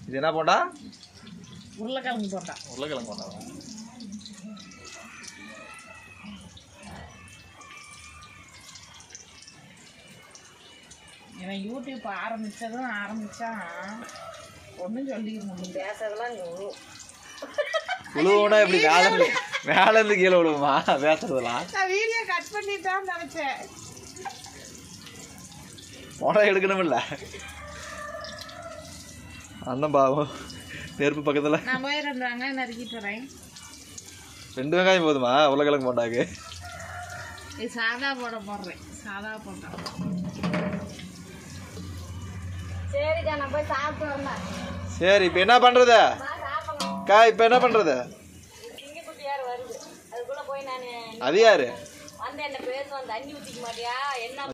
இது என்ன போண்டா உருளைக்கிழங்கு போட்டா உருளைக்கிழங்கு போண்டாவா இவன் யூடியூப் ஆரம்பிச்சதும் ஆரம்பிச்சான் ஒன்றும் சொல்லிக்க முடியல பேசுறதெல்லாம் நீ உழுவுனா இப்படி மேல இருந்து மேல இருந்து கீழே விழுவுமா பேசுறதெல்லாம் நான் வீடியோ கட் பண்ணிட்டான்னு நினச்சேன் படம் எடுக்கணுமில்ல அண்ணன் பாவம் நெருப்பு பக்கத்துல நான் போய் ரெண்டு வெங்காயம் நறுக்கிட்டு வரேன் ரெண்டு வெங்காயம் போதுமா உருளைக்கிழங்கு போண்டாக்கு இது சாதா போட போடுறேன் சாதா போட்டா சரிக்கா நான் போய் சாப்பிட்டு வந்தேன் சரி இப்போ என்ன பண்றது கா இப்போ என்ன பண்றது சிங்கக்குட்டி யார் வருது அதுக்குள்ள போய் நான் அது யாரு வந்து என்ன பேசுவேன் தண்ணி ஊற்றிக்க மாட்டியா என்ன